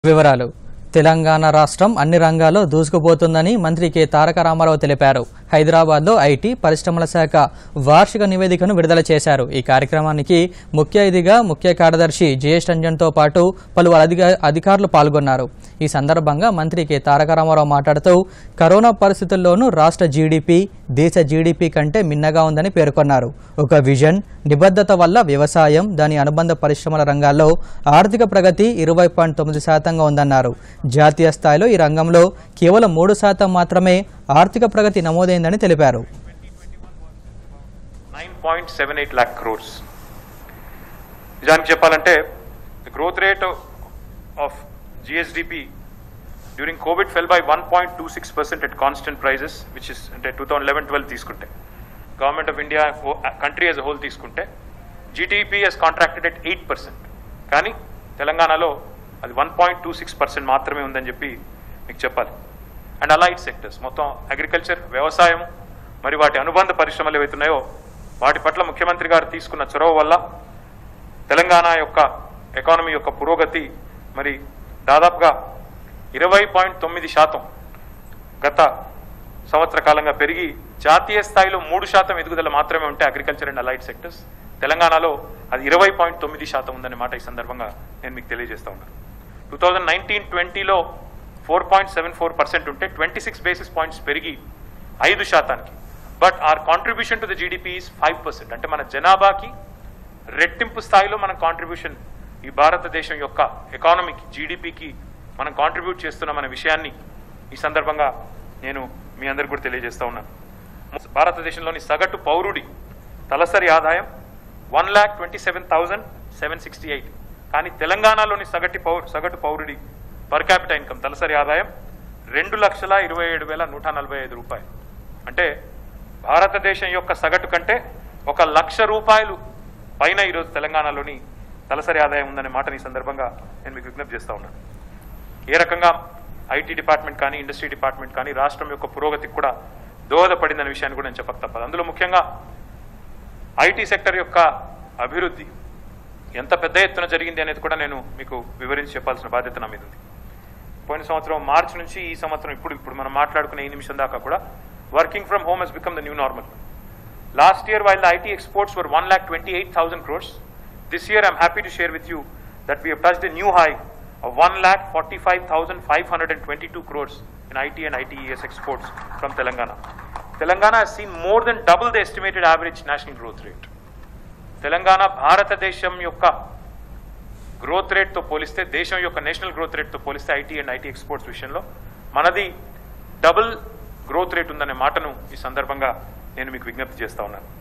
వివరాలు తెలంగాణ రాష్ట్రం అన్ని రంగాల్లో దూసుకుపోతుందని మంత్రి కె తారక రామారావు తెలిపారు హైదరాబాద్లో ఐటీ పరిశ్రమల శాఖ వార్షిక నివేదికను విడుదల చేశారు ఈ కార్యక్రమానికి ముఖ్య అతిథిగా ముఖ్య కార్యదర్శి జయేష్ రంజన్తో పాటు పలువురు అధిక అధికారులు పాల్గొన్నారు ఈ సందర్భంగా మంత్రి కె తారక రామారావు మాట్లాడుతూ కరోనా పరిస్థితుల్లోనూ రాష్ట్ర జీడీపీ దేశ జీడీపీ కంటే మిన్నగా ఉందని పేర్కొన్నారు ఒక విజన్ నిబద్ధత వల్ల వ్యవసాయం దాని అనుబంధ పరిశ్రమల రంగాల్లో ఆర్థిక ప్రగతి ఇరవై పాయింట్ తొమ్మిది శాతంగా ఉందన్నారు జాతీయ స్థాయిలో ఈ రంగంలో కేవలం మూడు శాతం మాత్రమే ఆర్థిక ప్రగతి నమోదైందని తెలిపారు 9.78 lakh crores నిజానికి చెప్పాలంటే the growth rate of GSDP during Covid fell by one point two six percent at constant prices which is అంటే టూ థౌసండ్ లెవెన్ ట్వెల్వ్ తీసుకుంటే government of India country as whole తీసుకుంటే GDP has contracted at eight percent కానీ తెలంగాణలో అది one point two six percent మాత్రమే ఉందని చెప్పి మీకు చెప్పాలి అండ్ అలైడ్ సెక్టర్స్ మొత్తం అగ్రికల్చర్ వ్యవసాయం మరి వాటి అనుబంధ పరిశ్రమలు ఏవైతున్నాయో వాటి పట్ల ముఖ్యమంత్రి గారు తీసుకున్న చొరవ వల్ల తెలంగాణ యొక్క ఎకానమీ యొక్క పురోగతి మరి దాదాపుగా ఇరవై పాయింట్ తొమ్మిది శాతం గత సంవత్సర కాలంగా పెరిగి జాతీయ స్థాయిలో మూడు శాతం ఎదుగుదల మాత్రమే ఉంటే అగ్రికల్చర్ అండ్ అలైడ్ సెక్టర్స్ తెలంగాణలో అది ఇరవై పాయింట్ తొమ్మిది శాతం ఉందనే మాట ఈ సందర్భంగా నేను మీకు తెలియజేస్తా ఉన్నాను టూ థౌజండ్ నైన్టీన్ ట్వంటీలో four point seven four percent ఉంటే ట్వంటీ సిక్స్ బేసిస్ పాయింట్స్ పెరిగి ఐదు శాతానికి but our contribution to the GDP is five percent అంటే మన జనాభాకి రెట్టింపు స్థాయిలో మన కాంట్రిబ్యూషన్ ఈ భారతదేశం యొక్క ఎకానమీకి జీడిపికి మనం కాంట్రిబ్యూట్ చేస్తున్నామనే విషయాన్ని ఈ సందర్భంగా నేను మీ అందరికి కూడా తెలియజేస్తా ఉన్నాను భారతదేశంలోని సగటు పౌరుడి తలసరి ఆదాయం one lakh twenty seven thousand seven sixty eight కానీ తెలంగాణలోని సగటు పౌరు సగటు పౌరుడి పర్ క్యాపిటల్ ఇన్కమ్ తలసరి ఆదాయం రెండు లక్షల ఇరవై ఏడు వేల నూట నలభై ఐదు రూపాయలు అంటే భారతదేశం యొక్క సగటు కంటే ఒక లక్ష రూపాయలు పైన ఈరోజు తెలంగాణలోని తలసరి ఆదాయం ఉందనే మాటని ఈ సందర్భంగా నేను మీకు విజ్ఞప్తి చేస్తా ఉన్నాను ఏ రకంగా ఐటీ డిపార్ట్మెంట్ కానీ ఇండస్ట్రీ డిపార్ట్మెంట్ కానీ రాష్ట్రం యొక్క పురోగతికి కూడా దోహదపడిందనే విషయాన్ని కూడా నేను చెప్పక తప్పదు అందులో ముఖ్యంగా ఐటీ సెక్టర్ యొక్క అభివృద్ధి ఎంత పెద్ద ఎత్తున జరిగింది అనేది కూడా నేను మీకు వివరించి చెప్పాల్సిన బాధ్యత నా మీద ఉంది పోయిన సంవత్సరం మార్చి నుంచి ఈ సంవత్సరం ఇప్పుడు ఇప్పుడు మనం మాట్లాడుకునే ఈ నిమిషం దాకా కూడా working from home has become the new normal last year while the IT exports were one lakh twenty eight thousand crores this year I'm happy to share with you that we have touched a new high of 1,45,522 crores in IT and ITES exports from Telangana. Telangana has seen more than double the estimated average national growth rate. Telangana భారతదేశం యొక్క growth రేట్తో పోలిస్తే దేశం యొక్క national growth రేట్తో పోలిస్తే IT and IT exports విషయంలో మనది double growth rate ఉందనే మాటను ఈ సందర్భంగా నేను మీకు విజ్ఞప్తి చేస్తా ఉన్నాను